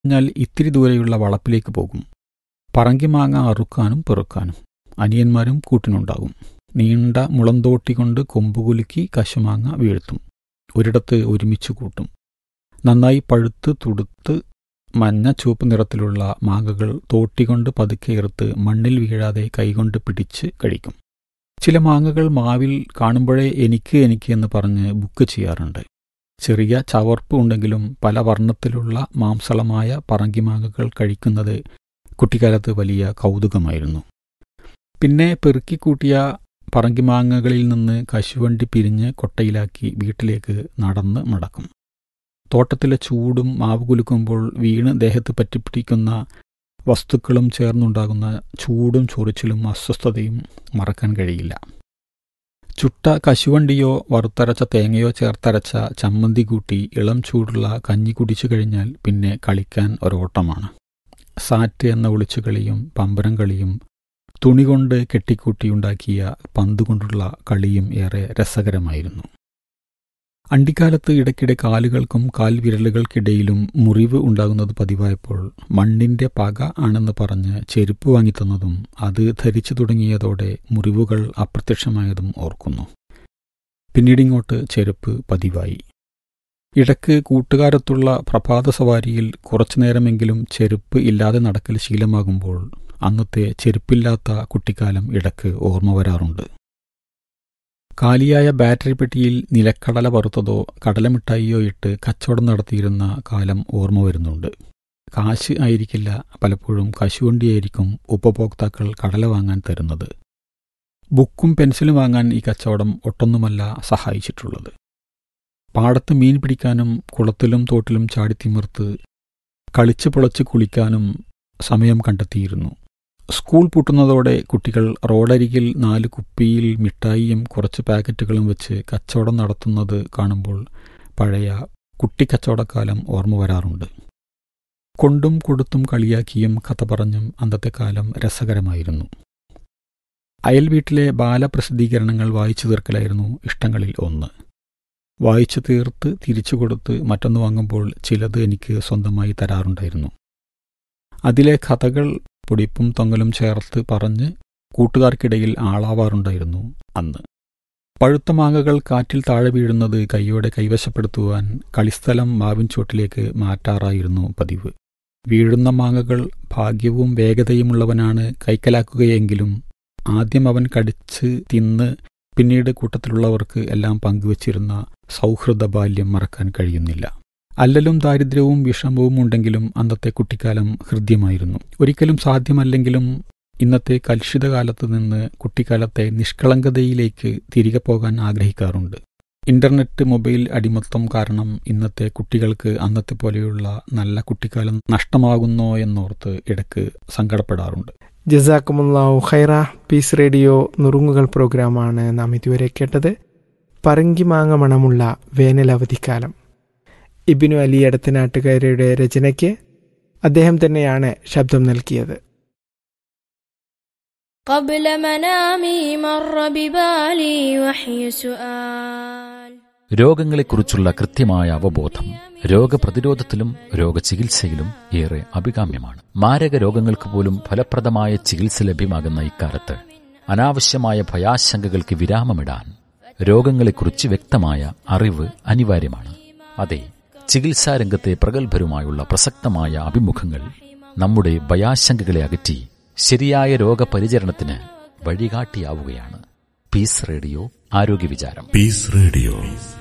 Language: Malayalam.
കഴിഞ്ഞാൽ ഇത്തിരി ദൂരെയുള്ള വളപ്പിലേക്ക് പോകും പറങ്കിമാങ്ങ അറുക്കാനും പെറുക്കാനും അനിയന്മാരും കൂട്ടിനുണ്ടാകും നീണ്ട മുളന്തോട്ടി കൊണ്ട് കൊമ്പുകുലുക്കി കശുമാങ്ങ വീഴ്ത്തും ഒരിടത്ത് ഒരുമിച്ച് കൂട്ടും നന്നായി പഴുത്ത് തുടുത്ത് മഞ്ഞ ചുവപ്പ് നിറത്തിലുള്ള മാങ്ങകൾ തോട്ടികൊണ്ട് പതുക്കെ ഇറുത്ത് മണ്ണിൽ വീഴാതെ കൈകൊണ്ട് പിടിച്ച് കഴിക്കും ചില മാങ്ങകൾ മാവിൽ കാണുമ്പോഴേ എനിക്ക് എനിക്ക് എന്ന് പറഞ്ഞ് ബുക്ക് ചെയ്യാറുണ്ട് ചെറിയ ചവർപ്പ് ഉണ്ടെങ്കിലും പല വർണ്ണത്തിലുള്ള മാംസളമായ പറങ്കിമാങ്ങകൾ കഴിക്കുന്നത് കുട്ടിക്കാലത്ത് വലിയ കൗതുകമായിരുന്നു പിന്നെ പെറുക്കിക്കൂട്ടിയ പറങ്കിമാങ്ങകളിൽ നിന്ന് കശുവണ്ടി പിരിഞ്ഞ് കൊട്ടയിലാക്കി വീട്ടിലേക്ക് നടന്ന് മടക്കും തോട്ടത്തിലെ ചൂടും മാവ് കുലുക്കുമ്പോൾ വീണ് ദേഹത്ത് പറ്റിപ്പിടിക്കുന്ന വസ്തുക്കളും ചേർന്നുണ്ടാകുന്ന ചൂടും ചൊറിച്ചിലും അസ്വസ്ഥതയും മറക്കാൻ കഴിയില്ല ചുട്ട കശുവണ്ടിയോ വറുത്തരച്ച തേങ്ങയോ ചേർത്തരച്ച ചമ്മന്തി കൂട്ടി ഇളം ചൂടുള്ള കഞ്ഞി കുടിച്ചു കഴിഞ്ഞാൽ പിന്നെ കളിക്കാൻ ഒരോട്ടമാണ് സാറ്റ് എന്ന ഒളിച്ചുകളിയും പമ്പരം കളിയും തുണി കൊണ്ട് കെട്ടിക്കൂട്ടിയുണ്ടാക്കിയ പന്തുകൊണ്ടുള്ള കളിയും ഏറെ രസകരമായിരുന്നു അണ്ടിക്കാലത്ത് ഇടയ്ക്കിടെ കാലുകൾക്കും കാൽവിരലുകൾക്കിടയിലും മുറിവ് ഉണ്ടാകുന്നത് പതിവായപ്പോൾ മണ്ണിന്റെ പക ആണെന്ന് പറഞ്ഞ് ചെരുപ്പ് വാങ്ങിത്തന്നതും അത് ധരിച്ചു തുടങ്ങിയതോടെ മുറിവുകൾ അപ്രത്യക്ഷമായതും ഓർക്കുന്നു പിന്നീടിങ്ങോട്ട് ചെരുപ്പ് പതിവായി ഇടയ്ക്ക് കൂട്ടുകാരത്തുള്ള പ്രഭാത സവാരിയിൽ കുറച്ചുനേരമെങ്കിലും ചെരുപ്പ് ഇല്ലാതെ നടക്കൽ ശീലമാകുമ്പോൾ അന്നത്തെ ചെരുപ്പില്ലാത്ത കുട്ടിക്കാലം ഇടയ്ക്ക് ഓർമ്മ വരാറുണ്ട് കാലിയായ ബാറ്ററി പെട്ടിയിൽ നിലക്കടല വറുത്തതോ കടലമിഠായിയോ ഇട്ട് കച്ചവടം നടത്തിയിരുന്ന കാലം ഓർമ്മ വരുന്നുണ്ട് കാശ് ആയിരിക്കില്ല പലപ്പോഴും കശുവണ്ടിയായിരിക്കും ഉപഭോക്താക്കൾ കടല വാങ്ങാൻ തരുന്നത് ബുക്കും പെൻസിലും വാങ്ങാൻ ഈ കച്ചവടം ഒട്ടൊന്നുമല്ല സഹായിച്ചിട്ടുള്ളത് പാടത്ത് മീൻ പിടിക്കാനും കുളത്തിലും തോട്ടിലും ചാടിത്തിമിർത്ത് കളിച്ച് പൊളച്ച് കുളിക്കാനും സമയം കണ്ടെത്തിയിരുന്നു സ്കൂൾ പൂട്ടുന്നതോടെ കുട്ടികൾ റോഡരികിൽ നാല് കുപ്പിയിൽ മിഠായിയും കുറച്ച് പാക്കറ്റുകളും വെച്ച് കച്ചവടം നടത്തുന്നത് കാണുമ്പോൾ പഴയ കുട്ടിക്കച്ചവടക്കാലം ഓർമ്മ വരാറുണ്ട് കൊണ്ടും കൊടുത്തും കളിയാക്കിയും കഥ പറഞ്ഞും അന്നത്തെ കാലം രസകരമായിരുന്നു അയൽ വീട്ടിലെ ബാലപ്രസിദ്ധീകരണങ്ങൾ വായിച്ചു തീർക്കലായിരുന്നു ഇഷ്ടങ്ങളിൽ ഒന്ന് വായിച്ചു തീർത്ത് തിരിച്ചു കൊടുത്ത് മറ്റൊന്ന് വാങ്ങുമ്പോൾ ചിലത് എനിക്ക് സ്വന്തമായി തരാറുണ്ടായിരുന്നു അതിലെ കഥകൾ പൊടിപ്പും തൊങ്ങലും ചേർത്ത് പറഞ്ഞ് കൂട്ടുകാർക്കിടയിൽ ആളാവാറുണ്ടായിരുന്നു അന്ന് പഴുത്ത മാങ്ങകൾ കാറ്റിൽ താഴെ വീഴുന്നത് കൈയോടെ കൈവശപ്പെടുത്തുവാൻ കളിസ്ഥലം മാവിൻ ചുവട്ടിലേക്ക് മാറ്റാറായിരുന്നു പതിവ് വീഴുന്ന മാങ്ങകൾ ഭാഗ്യവും വേഗതയുമുള്ളവനാണ് കൈക്കലാക്കുകയെങ്കിലും ആദ്യം അവൻ കടിച്ച് തിന്ന് പിന്നീട് കൂട്ടത്തിലുള്ളവർക്ക് എല്ലാം പങ്കുവച്ചിരുന്ന സൗഹൃദ ബാല്യം മറക്കാൻ കഴിയുന്നില്ല അല്ലലും ദാരിദ്ര്യവും വിഷമവും ഉണ്ടെങ്കിലും അന്നത്തെ കുട്ടിക്കാലം ഹൃദ്യമായിരുന്നു ഒരിക്കലും സാധ്യമല്ലെങ്കിലും ഇന്നത്തെ കലുഷിത കാലത്ത് നിന്ന് കുട്ടിക്കാലത്തെ നിഷ്കളങ്കതയിലേക്ക് തിരികെ പോകാൻ ആഗ്രഹിക്കാറുണ്ട് ഇന്റർനെറ്റ് മൊബൈൽ അടിമത്തം കാരണം ഇന്നത്തെ കുട്ടികൾക്ക് അന്നത്തെ പോലെയുള്ള നല്ല കുട്ടിക്കാലം നഷ്ടമാകുന്നോ എന്നോർത്ത് ഇടയ്ക്ക് സങ്കടപ്പെടാറുണ്ട് ജസാക്കുമുല്ലാഹു ഖൈറ പീസ് റേഡിയോ നുറുങ്ങുകൾ പ്രോഗ്രാമാണ് നാം ഇതുവരെ കേട്ടത് പറങ്കിമാങ്ങ മണമുള്ള വേനലവധിക്കാലം ഇബിനു അലി എടത്തനാട്ടുകാരുടെ രചനയ്ക്ക് അദ്ദേഹം തന്നെയാണ് ശബ്ദം നൽകിയത് قبل منامي مر ببالي وحي سؤال രോഗങ്ങളെക്കുറിച്ചുള്ള കൃത്യമായ അവബോധം രോഗപ്രതിരോധത്തിലും രോഗചികിത്സയിലും ഏറെ അഭികാമ്യമാണ് മാരക രോഗങ്ങൾക്ക് പോലും ഫലപ്രദമായ ചികിത്സ ലഭ്യമാകുന്ന ഇക്കാലത്ത് അനാവശ്യമായ ഭയാശങ്കകൾക്ക് വിരാമമിടാൻ രോഗങ്ങളെക്കുറിച്ച് വ്യക്തമായ അറിവ് അനിവാര്യമാണ് അതെ ചികിത്സാ രംഗത്തെ പ്രഗത്ഭരുമായുള്ള പ്രസക്തമായ അഭിമുഖങ്ങൾ നമ്മുടെ ഭയാശങ്കകളെ അകറ്റി ശരിയായ രോഗപരിചരണത്തിന് വഴികാട്ടിയാവുകയാണ് പീസ് റേഡിയോ ആരോഗ്യ വിചാരം പീസ് റേഡിയോ